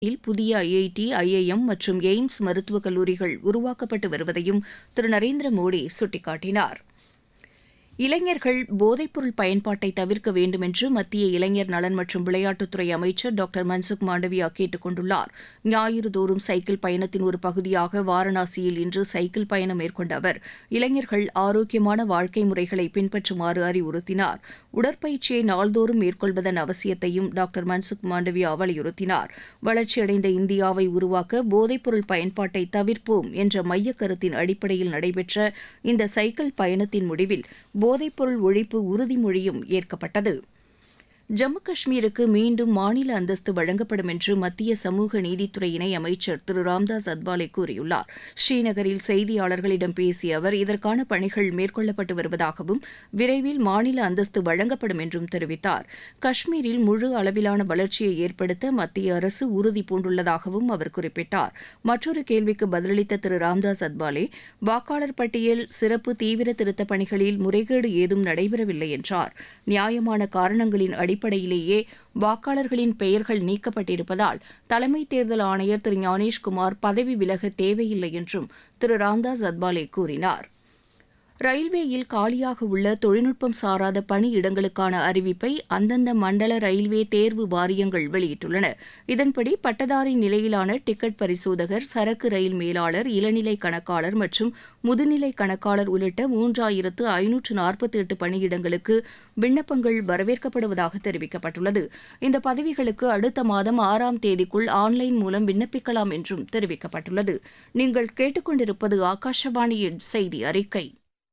இல் புதிய IIT IIM மற்றும் AIIMS மருத்துவக் கல்லூரிகள் உருவாக்கப்பட்டு வருவதையும் திரு நரேந்திர மோடி சுட்டிக்காட்டினார் இளைஞர்கள் போதைப்பொருள் பயன்பாட்டை தவிர்க்க வேண்டும் என்று மத்திய இளைஞர் நலன் மற்றும் விளையாட்டுத்துறை அமைச்சர் டாக்டர் மன்சுக் மாண்டவியா கேட்டுக் கொண்டுள்ளார் ஞாயிறு தோறும் சைக்கிள் பயணத்தின் ஒரு பகுதியாக வாரணாசியில் இன்று சைக்கிள் பயணம் மேற்கொண்ட அவர் இளைஞர்கள் ஆரோக்கியமான வாழ்க்கை முறைகளை பின்பற்றுமாறு அறிவுறுத்தினார் உடற்பயிற்சியை நாள்தோறும் மேற்கொள்வதன் அவசியத்தையும் டாக்டர் மன்சுக் மாண்டவியா வலியுறுத்தினார் வளர்ச்சியடைந்த இந்தியாவை உருவாக்க போதைப்பொருள் பயன்பாட்டை தவிர்ப்போம் என்ற மையக் கருத்தின் அடிப்படையில் நடைபெற்ற இந்த சைக்கிள் பயணத்தின் முடிவில் போதைப்பொருள் ஒழிப்பு உறுதிமொழியும் ஏற்கப்பட்டது ஜம்மு காஷ்மீருக்கு மீண்டும் மாநில அந்தஸ்து வழங்கப்படும் என்று மத்திய சமூக நீதித்துறை இணை அமைச்சர் திரு ராம்தாஸ் அத்வாலே கூறியுள்ளார் ஸ்ரீநகரில் செய்தியாளர்களிடம் பேசிய அவர் இதற்கான பணிகள் மேற்கொள்ளப்பட்டு வருவதாகவும் விரைவில் மாநில அந்தஸ்து வழங்கப்படும் என்றும் தெரிவித்தார் காஷ்மீரில் முழு அளவிலான வளர்ச்சியை ஏற்படுத்த மத்திய அரசு உறுதி பூண்டுள்ளதாகவும் அவர் குறிப்பிட்டார் மற்றொரு கேள்விக்கு பதிலளித்த திரு ராம்தாஸ் அத்வாலே வாக்காளர் பட்டியல் சிறப்பு தீவிர திருத்தப் பணிகளில் முறைகேடு ஏதும் நடைபெறவில்லை என்றார் நியாயமான காரணங்களின் அடிப்படையிலேயே வாக்காளர்களின் பெயர்கள் நீக்கப்பட்டிருப்பதால் தலைமை தேர்தல் ஆணையர் திரு ஞானேஷ்குமார் பதவி விலக தேவையில்லை என்றும் திரு ராம்தாஸ் அத்வாலே கூறினார் ரயில்வேயில் காலியாக உள்ள தொழில்நுட்பம் சாராத பணியிடங்களுக்கான அறிவிப்பை அந்தந்த மண்டல ரயில்வே தேர்வு வாரியங்கள் வெளியிட்டுள்ளன இதன்படி பட்டதாரி நிலையிலான டிக்கெட் பரிசோதகர் சரக்கு ரயில் மேலாளர் இளநிலை கணக்காளர் மற்றும் முதுநிலை கணக்காளர் உள்ளிட்ட மூன்றாயிரத்து ஐநூற்று நாற்பத்தி எட்டு பணியிடங்களுக்கு விண்ணப்பங்கள் வரவேற்கப்படுவதாக தெரிவிக்கப்பட்டுள்ளது இந்த பதவிகளுக்கு அடுத்த மாதம் ஆறாம் தேதிக்குள் ஆன்லைன் மூலம் விண்ணப்பிக்கலாம் என்றும் தெரிவிக்கப்பட்டுள்ளது நீங்கள் கேட்டுக்கொண்டிருப்பது ஆகாஷவாணியின் செய்தி அறிக்கை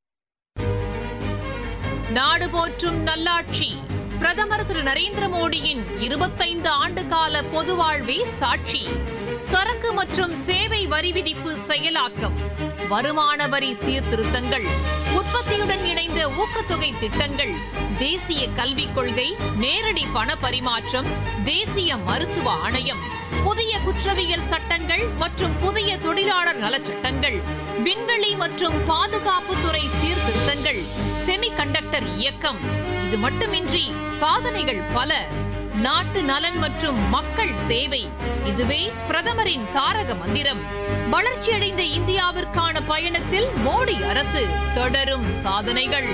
நாடு போற்றும் நல்லாட்சி பிரதமர் திரு நரேந்திர மோடியின் இருபத்தைந்து ஆண்டு கால பொது வாழ்வே சாட்சி சரக்கு மற்றும் சேவை வரி விதிப்பு செயலாக்கம் வருமான வரி சீர்திருத்தங்கள் உற்பத்தியுடன் இணைந்த ஊக்கத்தொகை திட்டங்கள் தேசிய கல்விக் கொள்கை நேரடி பண பரிமாற்றம் தேசிய மருத்துவ ஆணையம் புதிய குற்றவியல் சட்டங்கள் மற்றும் புதிய தொழிலாளர் நலச்சட்டங்கள் விண்வெளி மற்றும் பாதுகாப்புத்துறை சீர்திருத்தங்கள் செமிகண்டக்டர் இயக்கம் இது மட்டுமின்றி சாதனைகள் பல நாட்டு நலன் மற்றும் மக்கள் சேவை இதுவே பிரதமரின் தாரக மந்திரம் வளர்ச்சியடைந்த இந்தியாவிற்கான பயணத்தில் மோடி அரசு தொடரும் சாதனைகள்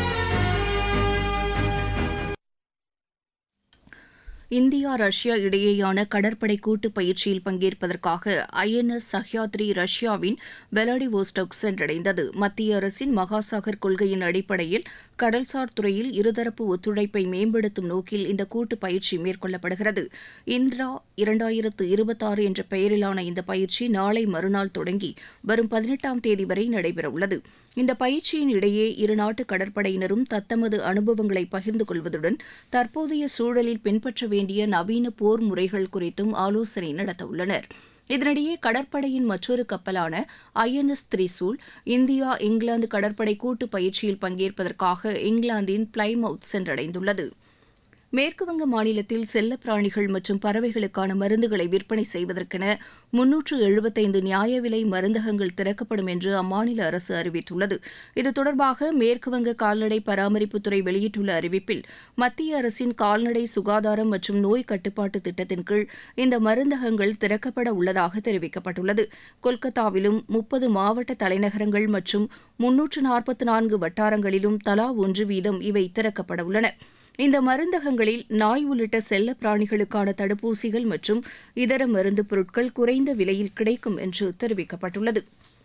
இந்தியா ரஷ்யா இடையேயான கடற்படை கூட்டு பயிற்சியில் பங்கேற்பதற்காக ஐஎன்எஸ் சஹ்யாத்ரி ரஷ்யாவின் வெலாடிவோஸ்டோக் சென்றடைந்தது மத்திய அரசின் மகாசாகர் கொள்கையின் அடிப்படையில் கடல்சார் துறையில் இருதரப்பு ஒத்துழைப்பை மேம்படுத்தும் நோக்கில் இந்த கூட்டு பயிற்சி மேற்கொள்ளப்படுகிறது இந்திரா இரண்டாயிரத்து இருபத்தாறு என்ற பெயரிலான இந்த பயிற்சி நாளை மறுநாள் தொடங்கி வரும் பதினெட்டாம் தேதி வரை நடைபெறவுள்ளது இந்த பயிற்சியின் இடையே இருநாட்டு கடற்படையினரும் தத்தமது அனுபவங்களை பகிர்ந்து கொள்வதுடன் தற்போதைய சூழலில் பின்பற்ற வேண்டிய நவீன போர் முறைகள் குறித்தும் ஆலோசனை நடத்தவுள்ளனர் இதனிடையே கடற்படையின் மற்றொரு கப்பலான ஐஎன்எஸ் திரிசூல் இந்தியா இங்கிலாந்து கடற்படை கூட்டு பயிற்சியில் பங்கேற்பதற்காக இங்கிலாந்தின் பிளைமவுத் சென்றடைந்துள்ளது மேற்குவங்க மாநிலத்தில் செல்லப்பிராணிகள் மற்றும் பறவைகளுக்கான மருந்துகளை விற்பனை செய்வதற்கென முன்னூற்று எழுபத்தைந்து நியாய விலை மருந்தகங்கள் திறக்கப்படும் என்று அம்மாநில அரசு அறிவித்துள்ளது இது தொடர்பாக மேற்குவங்க கால்நடை பராமரிப்புத்துறை வெளியிட்டுள்ள அறிவிப்பில் மத்திய அரசின் கால்நடை சுகாதாரம் மற்றும் நோய் கட்டுப்பாட்டு திட்டத்தின் கீழ் இந்த மருந்தகங்கள் திறக்கப்பட உள்ளதாக தெரிவிக்கப்பட்டுள்ளது கொல்கத்தாவிலும் முப்பது மாவட்ட தலைநகரங்கள் மற்றும் முன்னூற்று நாற்பத்தி நான்கு வட்டாரங்களிலும் தலா ஒன்று வீதம் இவை திறக்கப்பட உள்ளன இந்த மருந்தகங்களில் நாய் உள்ளிட்ட செல்ல பிராணிகளுக்கான தடுப்பூசிகள் மற்றும் இதர மருந்து பொருட்கள் குறைந்த விலையில் கிடைக்கும் என்று தெரிவிக்கப்பட்டுள்ளது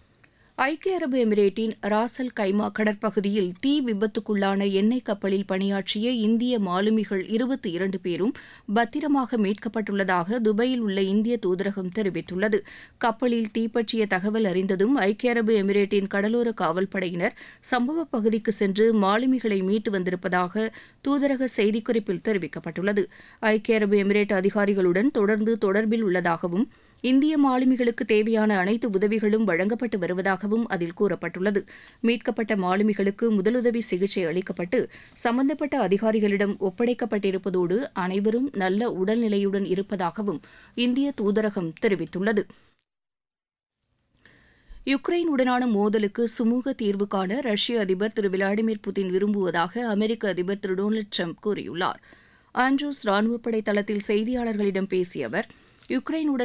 ஐக்கிய அரபு எமிரேட்டின் ராசல் கைமா கடற்பகுதியில் தீ விபத்துக்குள்ளான எண்ணெய் கப்பலில் பணியாற்றிய இந்திய மாலுமிகள் இருபத்தி இரண்டு பேரும் பத்திரமாக மீட்கப்பட்டுள்ளதாக துபாயில் உள்ள இந்திய தூதரகம் தெரிவித்துள்ளது கப்பலில் தீப்பற்றிய தகவல் அறிந்ததும் ஐக்கிய அரபு எமிரேட்டின் கடலோர காவல்படையினர் சம்பவ பகுதிக்கு சென்று மாலுமிகளை மீட்டு வந்திருப்பதாக தூதரக செய்திக்குறிப்பில் தெரிவிக்கப்பட்டுள்ளது ஐக்கிய அரபு எமிரேட் அதிகாரிகளுடன் தொடர்ந்து தொடர்பில் உள்ளதாகவும் இந்திய மாலுமிகளுக்கு தேவையான அனைத்து உதவிகளும் வழங்கப்பட்டு வருவதாகவும் அதில் கூறப்பட்டுள்ளது மீட்கப்பட்ட மாலுமிகளுக்கு முதலுதவி சிகிச்சை அளிக்கப்பட்டு சம்பந்தப்பட்ட அதிகாரிகளிடம் ஒப்படைக்கப்பட்டிருப்பதோடு அனைவரும் நல்ல உடல்நிலையுடன் இருப்பதாகவும் இந்திய தூதரகம் தெரிவித்துள்ளது யுக்ரைனுடனான மோதலுக்கு சுமூக தீர்வு காண ரஷ்ய அதிபர் திரு விளாடிமிர் புதின் விரும்புவதாக அமெரிக்க அதிபர் திரு டொனால்டு ட்ரம்ப் கூறியுள்ளார் ஆண்ட்ரூஸ் ராணுவப்படை தளத்தில் செய்தியாளர்களிடம் பேசிய அவர் யுக்ரைனுடன்